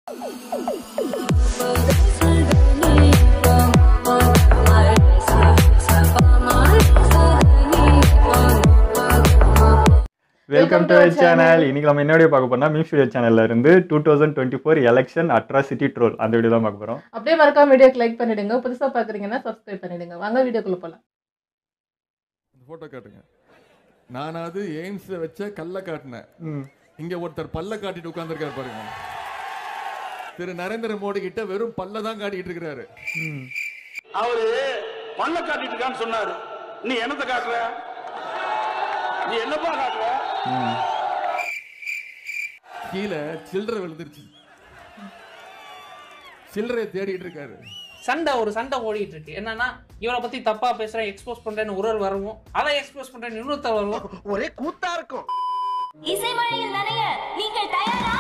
Welcome to channel இன்னைக்கு நம்ம என்ன வீடியோ பார்க்க போறோம்னா மீம்ஸ் வீடியோ சேனல்ல இருந்து two thousand twenty four election atrocity troll அந்த வீடியோ தான் பார்க்க போறோம் அப்படியே மறக்காம வீடியோக்கு லைக் பண்ணிடுங்க புதுசா பாக்குறீங்கன்னா சப்ஸ்கிரைப் பண்ணிடுங்க வாங்க வீடியோக்குள்ள போலாம் போட்டோ காட்டுங்க நானாவது எய்ம்ஸ் வச்ச கல்ல காட்டினேன் இங்க ஒருத்தர் பல்ல காட்டிட்டு உட்கார்ந்திருக்காரு பாருங்க திரு நரேந்திர மோடி கிட்ட வெறும் பல்ல தான் காட்டிட்டு இருக்கிறாரு அவரு பல்ல காட்டிட்டு இருக்கான்னு சொன்னாரு நீ என்னத்தை காட்டுற நீ என்னப்பா காட்டுற கீழே சில்லறை விழுந்துருச்சு சில்லறையை தேடிட்டு இருக்காரு சண்டை ஒரு சண்டை ஓடிட்டு இருக்கு என்னன்னா இவனை பத்தி தப்பா பேசுறேன் எக்ஸ்போஸ் பண்றேன்னு ஒரு ஆள் வரவும் அதை எக்ஸ்போஸ் பண்றேன்னு இன்னொருத்தர் வரவும் ஒரே கூத்தா இருக்கும் இசைமழையில் நனைய நீங்கள் தயாரா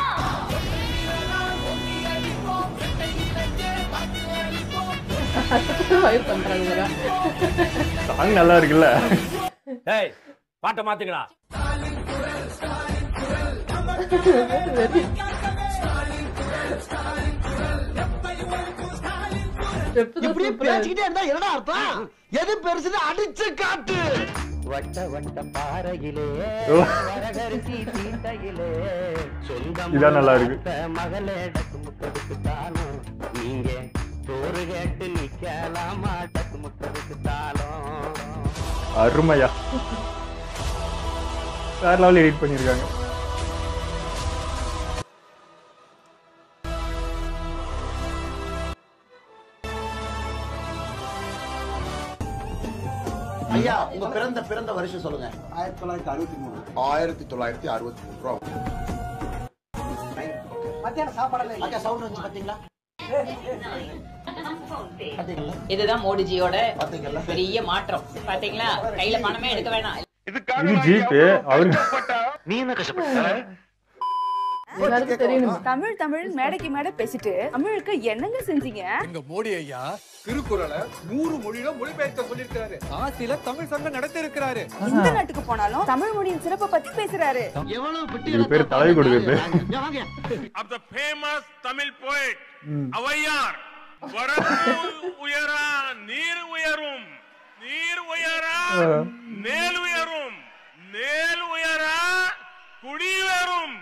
வயிறு பண்றாங்க சாங் நல்லா இருக்குல்ல ஏய் பாட்டை மாத்துக்கடா இப்படியே பேசிக்கிட்டே இருந்தா என்னடா அர்த்தம் எது பெருசுன்னு அடிச்சு காட்டு வட்ட வட்ட பாறையிலே ஓ. வரகரிசி தீட்டையிலே சொந்தம் இதான் நல்லா இருக்கு. மகளே டக்கு முட்டதுக்கு தானும் நீங்க சோறு கேட்டு நிக்கலாமா டக்கு முட்டதுக்கு தாளம் அருமையா வேற லெவல் எடிட் பண்ணியிருக்காங்க ஐயா உங்க பிறந்த பிறந்த வருஷம் சொல்லுங்க ஆயிரத்தி தொள்ளாயிரத்தி அறுபத்தி மூணு ஆயிரத்தி தொள்ளாயிரத்தி அறுபத்தி மூணு ரூபா மத்தியான சாப்பாடு அக்கா சவுண்ட் வந்து பாத்தீங்களா பாத்தீங்களா இதுதான் மோடிஜியோட பாத்தீங்களா பெரிய மாற்றம் பாத்தீங்களா கையில பணமே எடுக்க வேணாம் இது ஜீப்பு அவருக்கு நீ என்ன கஷ்டப்பட்ட எல்லாருக்கும் தெரியணும் தமிழ் தமிழ் மேடைக்கு மேடை பேசிட்டு தமிழுக்கு என்னங்க செஞ்சீங்க எங்க மோடி ஐயா திருக்குறளை நூறு மொழியில மொழிபெயர்க்க சொல்லியிருக்காரு ஆசில தமிழ் சங்கம் நடத்தி இருக்கிறாரு எந்த நாட்டுக்கு போனாலும் தமிழ் மொழியின் சிறப்பை பத்தி பேசுறாரு எவ்வளவு பெட்டி இது பேர் தலைவி கொடுக்குறது. இங்க வாங்க of the famous Tamil poet ம். ஔவையார் வரப்பு உயரா நீர் உயரும் நீர் உயரா மேல் உயரும் மேல் உயரா குடி உயரும்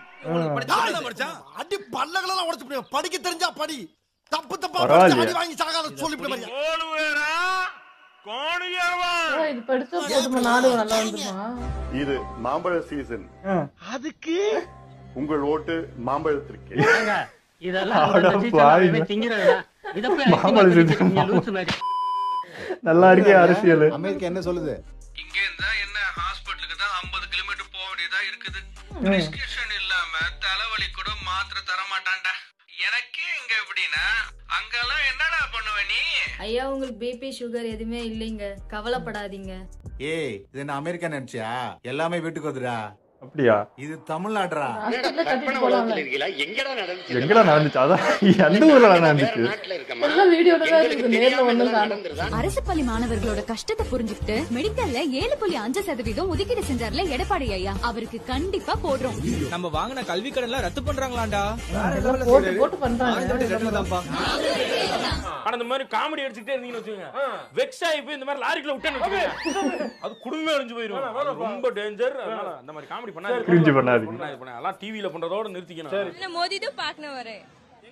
அடி பல்லகளெல்லாம் உடைச்சு போடுங்க. படிக்க தெரிஞ்சா படி தப்பு தப்பா பரவாயில்லையே. படிச்சு அடி வாங்கி சாகாத சொல்லி கோல் உயரா கோண் உயர்வான் ஓ, இது படிச்சா போதுமா நாடு நல்லா வந்துருமா இது மாம்பழ சீசன் அதுக்கு உங்கள் ஓட்டு மாம்பழத்திற்கு இதெல்லாம் அட இந்த சீசன்ல பாவி. அவன் திங்கிறதா? இதை போய் அடிச்சு மாம்பழ மாத்திட்டு சீசன். இருக்கீங்க, லூசு மாதிரி. நல்லா இருக்கே அரசியல் அமெரிக்கா என்ன சொல்லுது இங்க இருந்தா என்ன ஹாஸ்பிட்டலுக்கு தான் 50 கிலோமீட்டர் போக வேண்டியதா இருக்குது பிரிஸ்கிரிப்ஷன் இல்லாம தலைவலி கூட மாத்திரை தர மாட்டான்டா எனக்கே இங்க எப்படின்னா அங்கெல்லாம் என்னடா பண்ணுவ நீ ஐயா உங்களுக்கு பிபி சுகர் எதுவுமே இல்லைங்க கவலைப்படாதீங்க ஏய் இது என்ன அமெரிக்கா நினைச்சியா எல்லாமே வீட்டுக்கு வந்துடா அப்படியா இது தமிழ்நாடுறா ஹாஸ்பிட்டல்ல கட்டிட்டு போலாம்ல எங்கடா நடந்துச்சு அதான் எந்த ஊர்ல நடந்துச்சு எல்லாம் வீடியோட தான் இருக்குது நேர்ல ஒண்ணும் காணும் அரசு பள்ளி மாணவர்களோட கஷ்டத்தை புரிஞ்சுக்கிட்டு மெடிக்கல்ல ஏழு புள்ளி அஞ்சு சதவீதம் ஒதுக்கீடு செஞ்சார்ல எடப்பாடி ஐயா அவருக்கு கண்டிப்பா போடுறோம் நம்ம வாங்கின கல்வி கடன் ரத்து பண்றாங்களாண்டா எல்லாம் போட்டு போட்டு பண்றாங்க ஆனா இந்த மாதிரி காமெடி அடிச்சுட்டே இருந்தீங்கன்னு வச்சுக்கோங்க வெக்ஸ் ஆகி போய் இந்த மாதிரி லாரிக்குள்ள விட்டேன்னு வச்சுக்கோங்க அது குடும்பமே அழிஞ்சு போயிரும் அது ரொம்ப டேஞ்சர் அதனால அந்த மாதிரி காமெடி பண்ணாதீங்க கிரிஞ்சு பண்ணாதீங்க. பண்ணாதீங்க, பண்ணாதீங்க. அதெல்லாம் டிவில பண்றதோட நிறுத்திக்கணும் மோதி தான் பார்க்கணும் வரேன்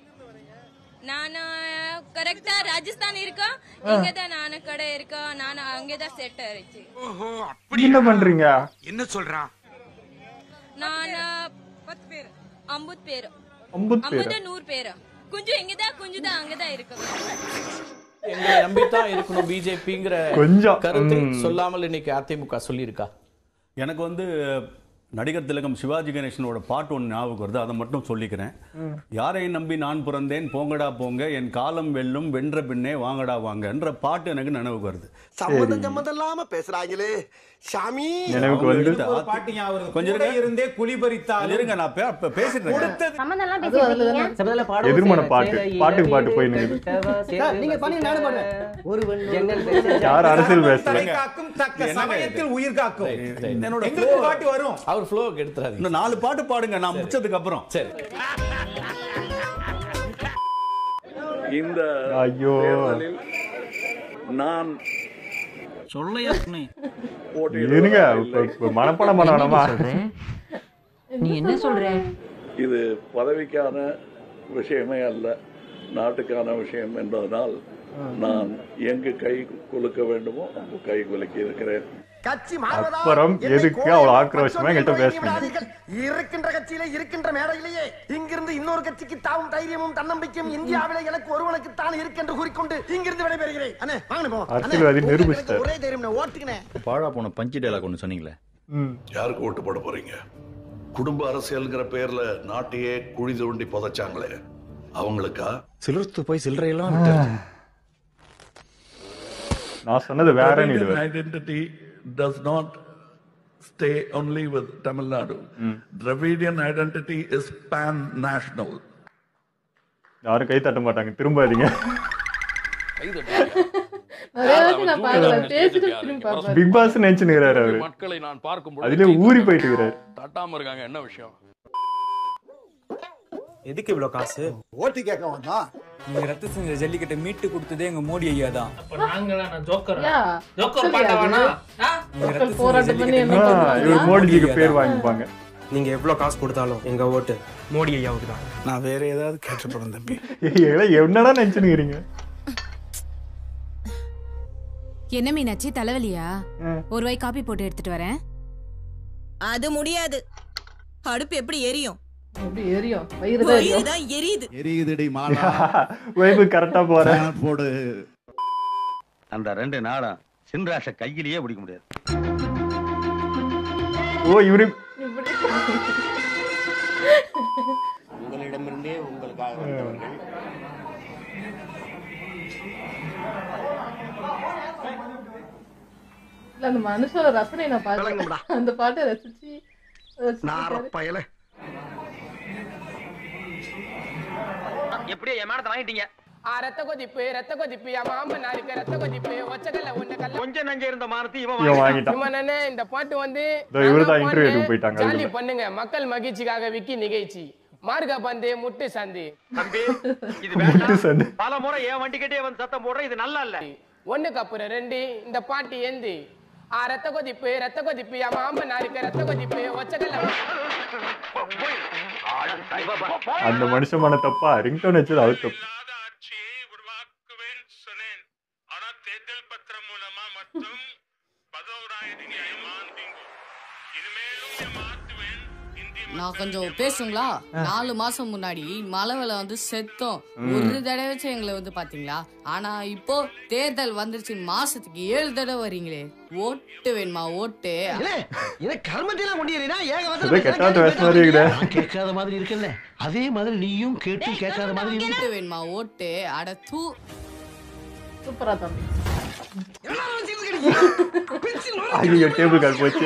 நான் கரெக்டா ராஜஸ்தான் இருக்கோம் இங்க தான் நானு கடை இருக்கோம் நான் அங்கதான் செட் ஆயிடுச்சு என்ன பண்றீங்க என்ன சொல்றான் நான் பத்து பேர் ஐம்பது பேர் ஐம்பது பேரா ஐம்பது நூறு பேர் கொஞ்சம் இங்கதான் கொஞ்சம் தான் அங்கதான் இருக்கோம் எங்களை நம்பித்தான் இருக்கணும் பிஜேபிங்கிற கொஞ்சம் கருத்தை ம். சொல்லாமல் இன்னைக்கு அதிமுக சொல்லியிருக்கா எனக்கு வந்து நடிகர் திலகம் சிவாஜி கணேசனோட பாட்டு ஒன்று ஞாபகம் வருது அதை மட்டும் சொல்லிக்கிறேன் யாரை நம்பி நான் பிறந்தேன் போங்கடா போங்க என் காலம் வெல்லும் வென்ற பின்னே வாங்கடா வாங்கன்ற பாட்டு எனக்கு நினைவுக்கு வருது சம்மந்தம் சம்மந்தம் இல்லாம பேசுறாங்களே சாமி நினைவுக்கு வந்து கொஞ்சம் இருங்க. இருந்தே குழி பறித்தால் இருங்க நான் பே- பே- பேசிட்டு இருக்கேன் அது அதுல தானே சபதல பாடவும் எதிர்மன சேவை, பாட்டு. சேவை, பாட்டுக்கு பாட்டு இளவேடு, போய் நிக்குது. கவித்தவ, சேவை, நீங்க பண்ணுங்க, நானும் வசித்தவ, பண்ணுவேன். ஒருவன் ஜன்னல் பேச யார் அரசியல் பேசல காக்கும் தக்க என்னங்க சமயத்தில் இது? உயிர் காக்கும் Right, right. என்னோட எங்களுக்கு flow- பாட்டு வரும் அவர் ஃப்ளோ எடுத்துறாதீங்க இன்னும் நாலு பாட்டு பாடுங்க நான் முடிச்சதுக்கு அப்புறம் சரி இந்த ஐயோ. தேர்தலில் நான் சொல்லையா இருங்க இப்ப- இப்ப மனப்பாடம் பண்ண வேணாமா நீ என்ன சொல்ற இது பதவிக்கான விஷயமே அல்ல நாட்டுக்கான விஷயம் என்பதனால் நான் எங்கு கை குலுக்க வேண்டுமோ அங்கு கை குலுக்கி இருக்கிறேன் கட்சி அப்புறம் எதுக்கு அவ்வளவு ஆக்ரோஷமா என்கிட்ட பேசுனீங்க இருக்கின்ற கட்சியில இருக்கின்ற மேடையிலேயே இங்கிருந்து இன்னொரு கட்சிக்கு தாவும் தைரியமும் தன்னம்பிக்கையும் இந்தியாவிலே எனக்கு ஒருவனுக்கு தான் இருக்கென்று கூறிக்கொண்டு இங்கிருந்து விடைபெறுகிறேன் அண்ணே வாங்க போ அரசியல்வாதி நிரூபிச்சிட்டார் ஒரே தைரியம் ஓட்டுக்கினேன் பாழா போன பஞ்சு டைலாக் ஒன்று சொன்னீங்களே ம். யாருக்கு ஓட்டு போட போறீங்க குடும்ப அரசியல்ங்கிற பேர்ல நாட்டையே குழி தோண்டி புதைச்சாங்களே அவங்களுக்கா சிலிர்த்து போய் சில்லறையெல்லாம் நான் சொன்னது வேற Dravidian identity does not stay only with Tamil Nadu. Dravidian identity is pan-national. யாரும் கை தட்ட மாட்டாங்க திரும்பாதீங்க நிறைய வாட்டி நான் பார்க்கல பேசிட்டு திரும்பி பார்ப்பேன் பிக் பாஸ் நினைச்சுக்கிறாரு அவரு மக்களை நான் பார்க்கும் அதுல ஊறி போயிட்டு இருக்கிறாரு தட்டாம இருக்காங்க என்ன விஷயம் எதுக்கு இவ்வளவு காசு ஓட்டு கேட்க வந்தோம் நீங்க ரத்த செஞ்ச ஜல்லிக்கட்டை மீட்டு கொடுத்ததே எங்க மோடி ஐயா தான் நாங்களா நான் ஜோக்கர் யா, ஜோக்கர் சரியா பாட்ட வேணா நீங்க மக்கள் ரத்த செஞ்ச போராட்டம் பண்ணி என்ன ஜல்லிக்கட்டை ஆ, இவர் மோடிஜிக்கு பேர் வாங்கிப்பாங்க நீங்க எவ்வளவு காசு கொடுத்தாலும் எங்க ஓட்டு மோடி ஐயாவுக்கு தான் நான் வேற ஏதாவது கேட்டு போறேன் தம்பி ஏய், என்னடா நினைச்சுனுக்கிறீங்க என்ன மீனாட்சி தலைவலியா ஒரு வாய் காப்பி போட்டு எடுத்துட்டு வரேன் அது முடியாது அடுப்பு எப்படி எரியும் எப்படி எரியும் வயிறு தான் எரியும் தான் எரியுது எரியுதுடி மாலா வைப்பு கரெக்டா போறேன் போடு அந்த ரெண்டு நாளும் சின்ராஷ கையிலேயே பிடிக்க முடியாது ஓ இவரு உங்களிடமிருந்தே உங்களுக்காக வந்தவர்கள் இல்ல அந்த மனுஷோட ரசனை நான் பார்த்தேன் அந்த பாட்டை ரசிச்சு ரசிச்சிருக்காரு. பயல எப்படியோ என் மேடத்தை வாங்கிட்டீங்க ரத்த கொதிப்பு ரத்த கொதிப்பு என் மாமன் நாருக்கு ரத்த கொதிப்பு ஒச்சக்கல்ல ஒண்ணு கல்ல கொஞ்சம் நஞ்ச இருந்த மானத்தை இவன் இவன் வாங்கிட்டான் இவனே இந்த பாட்டு வந்து இதோ இவருதான் interview எடுக்க போயிட்டாங்க ஜாலி அதுக்குள்ள. பண்ணுங்க மக்கள் மகிழ்ச்சிக்காக விக்கி நிகழ்ச்சி மார்க பந்து முட்டு சந்து தம்பி இது முட்டு சந்து. வேண்டாம் பல முறை என் வண்டிக்கிட்டே வந்து சத்தம் போடுற இது நல்லா இல்ல ஒண்ணுக்கு அப்புறம் ரெண்டு இந்த பாட்டு எந்து ஆ ரத்த கொதிப்பு ரத்த கொதிப்பு என் மாமன் நாருக்கு ரத்த கொதிப்பு ஒச்சக்கல்ல அந்த மனுஷன் பண்ண தப்பா ரிங்டோன் வச்சது அவர் தப்பு நான் கொஞ்சம் பேசுங்களா நாலு மாசம் முன்னாடி மழை வெள்ள வந்து செத்தோம் ம். ஒரு தடவை எங்களை வந்து பாத்தீங்களா ஆனா இப்போ தேர்தல் வந்துருச்சு மாசத்துக்கு ஏழு தடவை வரீங்களே ஓட்டு வேணுமா ஓட்டு இதை கர்மத்தையெல்லாம் கொண்டு ஏதோ கெட்டாத்த வேஷம் மாதிரி இருக்குதே. கேட்காத மாதிரி இருக்குல்ல அதே மாதிரி நீயும் கேட்டு கேட்காத மாதிரி ஓட்டு வேணுமா ஓட்டு அட தூ சூப்பரா தம்பி ஐயோ டேபிள் கால் போச்சு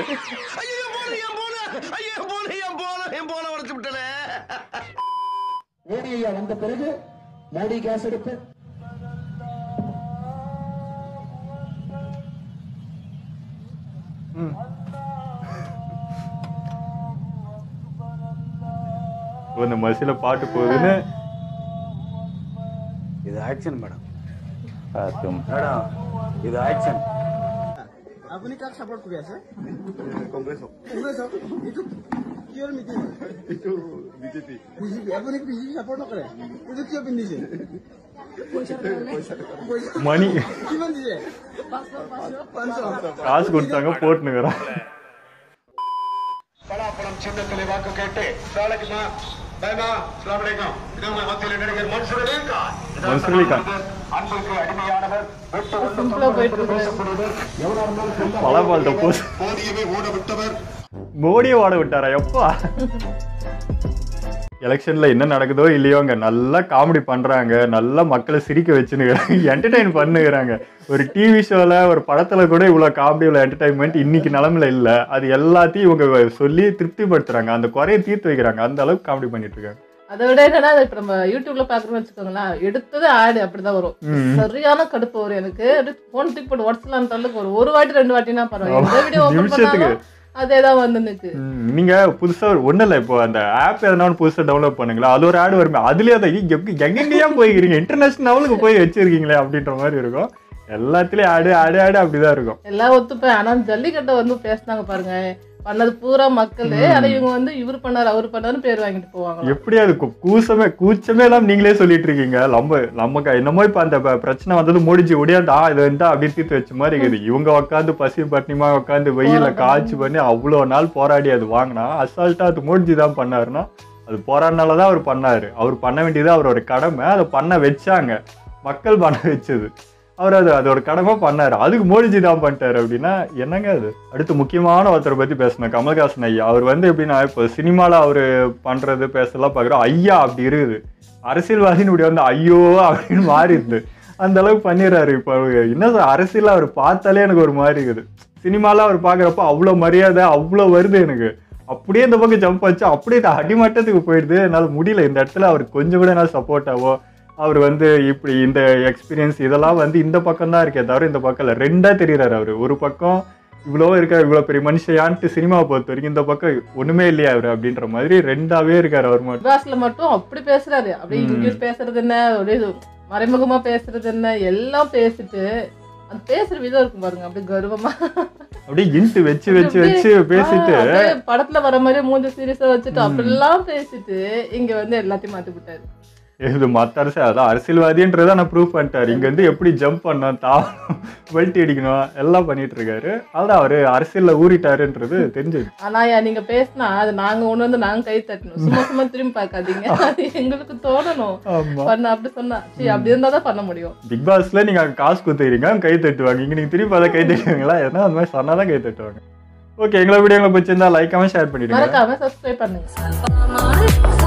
மோடி ஐயா வந்த பிறகு மோடி கேஸ் எடுப்பு ஓ, இந்த மசில பாட்டு போகுதுன்னு இது ஆக்ஷன் மேடம் பார்த்தும். மேடம் இது ஆக்ஷன் আপুনি কাক চাপৰ্ট কৰি আছে কংগ্ৰেছক কংগ্ৰেছক এইটো কিহৰ মিটিং এইটো বিজেপি বিজেপি আপুনি বিজেপি চাপৰ্ট নকৰে এইটো কিয় পিন্ধিছে மணி কিমান দিছে পাঁচশ காசு கொடுத்தாங்க போட்டுனுக்குறான் பலாப்பழம் சின்னத்திலே வாக்கு கேட்டு சாலைக்குமா பேமா அஸ்ஸலாமு இது உங்கள் மத்தியில் நடிகர் மன்சூர் அலிகான் மன்சூர் அலிகான். அன்புக்கு அடிமையானவர் வெட்டு ஒன்று சிம்பிளா போயிட்டு இருக்கு பேசக்கூடியவர் எவராக இருந்தாலும் சொல்லாமல் பலபால்ட்ட போஸ் போதியவை ஓட விட்டவர் மோடியை வாட விட்டாரா எப்பா எலெக்ஷன்ல என்ன நடக்குதோ இல்லையோ அங்க நல்லா காமெடி பண்றாங்க நல்லா மக்களை சிரிக்க வச்சுன்னு என்டர்டைன் பண்ணுகிறாங்க ஒரு டிவி ஷோல ஒரு படத்துல கூட இவ்வளவு காமெடி இவ்வளவு என்டர்டைன்மெண்ட் இன்னைக்கு நிலமையில இல்ல அது எல்லாத்தையும் இவங்க சொல்லி திருப்திப்படுத்துறாங்க அந்த குறையை தீர்த்து வைக்கிறாங்க அந்த அளவுக்கு காமெடி பண்ணிட்டு இருக்காங்க அதை விட என்னன்னா அது இப்ப நம்ம யூடியூப்ல பாக்குறோம்னு வச்சுக்கோங்களேன் எடுத்தது ஆடு அப்படிதான் வரும் ம். சரியான கடுப்பு வரும் எனக்கு போன் தூக்கி போட்டு உடச்சலான்னு தள்ளுக்கு ஒரு ஒரு வாட்டி ரெண்டு வாட்டினா பரவாயில்ல இந்த வீடியோ ஓபன் நிமிஷத்துக்கு பண்ணாலும் அதேதான் வந்து நிக்கு ம், நீங்க புதுசா ஒண்ணு இல்ல இப்போ அந்த ஆப் எதனா ஒண்ணு புதுசா டவுன்லோட் பண்ணுங்களா அது ஒரு ஆடு வருமே அதுலயே அதை எங்க- எங்கெங்கேயா போய்க்கிறீங்க இன்டர்நேஷனல் லெவலுக்கு போய் வச்சிருக்கீங்களே அப்படின்ற மாதிரி இருக்கும் எல்லாத்துலயும் ஆடு ஆடு ஆடு அப்படிதான் இருக்கும் எல்லாம் ஒத்துப்பேன் ஆனா ஜல்லிக்கட்டை வந்து பேசினாங்க பாருங்க பண்ணது பூரா மக்கள் ம். ஆனா இவங்க வந்து இவர் பண்ணாரு அவர் பண்ணாருன்னு பேர் வாங்கிட்டு போவாங்க எப்படி அது கு- கூசமே கூச்சமே எல்லாம் நீங்களே சொல்லிட்டு இருக்கீங்க நம்ம நமக்கு என்னமோ இப்ப அந்த ப- பிரச்சனை வந்தது முடிஞ்சு ஒடியாண்டா இது வந்து அப்படி தீர்த்து வச்ச மாதிரி இருக்குது இவங்க உட்காந்து பசி பட்டினிமா உட்காந்து வெயில காய்ச்சி பண்ணி அவ்வளோ நாள் போராடி அது வாங்கினா அசால்ட்டா அது முடிஞ்சு தான் பண்ணாருன்னா அது போராடினால தான் அவர் பண்ணாரு அவர் பண்ண வேண்டியது அவரோட கடமை அதை பண்ண வச்சாங்க மக்கள் பண்ண வச்சது அவர் அது அதோட கடமை பண்ணாரு அதுக்கு மோடிஜி தான் பண்ணிட்டாரு அப்படின்னா என்னங்க அது அடுத்து முக்கியமான ஒருத்தரை பத்தி பேசணும் கமல்ஹாசன் ஐயா அவர் வந்து எப்படின்னா இப்போ சினிமால அவரு பண்றது பேசலாம் பாக்குறோம் ஐயா அப்படி இருக்குது அரசியல்வாதின்னு இப்படி வந்து ஐயோ அப்படின்னு மாறிடுது அந்த அளவுக்கு பண்ணிடுறாரு இப்போ அவரு என்ன சார் அரசியல் அவர் பார்த்தாலே எனக்கு ஒரு மாதிரி இருக்குது சினிமால அவர் பார்க்குறப்ப அவ்வளோ மரியாதை அவ்வளோ வருது எனக்கு அப்படியே இந்த பக்கம் ஜம்ப் வச்சு அப்படியே இது அடிமட்டத்துக்கு போயிடுது என்னால் முடியல இந்த இடத்துல அவருக்கு கொஞ்சம் கூட என்னால் சப்போர்ட்டாவோ அவர் வந்து இப்படி இந்த எக்ஸ்பீரியன்ஸ் இதெல்லாம் வந்து இந்த பக்கம் தான் இருக்கே தவிர இந்த பக்கம் இல்லை ரெண்டா தெரியுறாரு அவர் ஒரு பக்கம் இவ்வளோ இருக்கார் இவ்வளோ பெரிய மனுஷையான்ட்டு சினிமாவை பொறுத்த வரைக்கும் இந்த பக்கம் ஒண்ணுமே இல்லையா அவர் அப்படின்ற மாதிரி ரெண்டாவே இருக்காரு அவர் மட்டும் பிகாஸ்ல மட்டும் அப்படி பேசுறாரு அப்படியே ம். இங்கிலீஷ் பேசுறது என்ன அப்படியே மறைமுகமா பேசுறது என்ன எல்லாம் பேசிட்டு அந்த பேசுற விதம் இருக்கும் பாருங்க அப்படியே கர்வமா அப்படியே இன்ட்டு வச்சு வச்சு வச்சு பேசிட்டு ஆ, அப்படியே படத்துல வர மாதிரி மூஞ்சி சீரியஸா வச்சுட்டு அப்படிலாம் பேசிட்டு இங்க வந்து எல்லாத்தையும் மாத்தி விட்டாரு இது மற்ற அரசியல் அதான் அரசியல்வாதின்றதை நான் ப்ரூவ் பண்ணிட்டாரு இங்க இருந்து எப்படி ஜம்ப் பண்ணணும் தாவணும் வெல்ட்டி அடிக்கணும் எல்லாம் பண்ணிட்டு இருக்காரு அதான் அவரு அரசியல்ல ஊறிட்டாருன்றது தெரிஞ்சது ஆனா யா, நீங்க பேசினா அது நாங்க ஒண்ணு வந்து நாங்க கை தட்டணும் சும்மா சும்மா திரும்பி பார்க்காதீங்க அது எங்களுக்கு தோணணும் ஆமா. பண்ண அப்படி சொன்னா சரி அப்படி இருந்தா தான் பண்ண முடியும் பிக் பாஸ்ல நீங்க அங்க காசு கொடுத்துக்கிறீங்க அங்க கை தட்டுவாங்க இங்க நீங்க திருப்பி அதை கை தட்டுவீங்களா ஏன்னா அந்த மாதிரி சொன்னாதான் கை தட்டுவாங்க ஓகே எங்களை வீடியோ பிடிச்சிருந்தா லைக்காம ஷேர் பண்ணிடுங்க மறக்காம சப்ஸ்கிரைப் பண்ணுங்க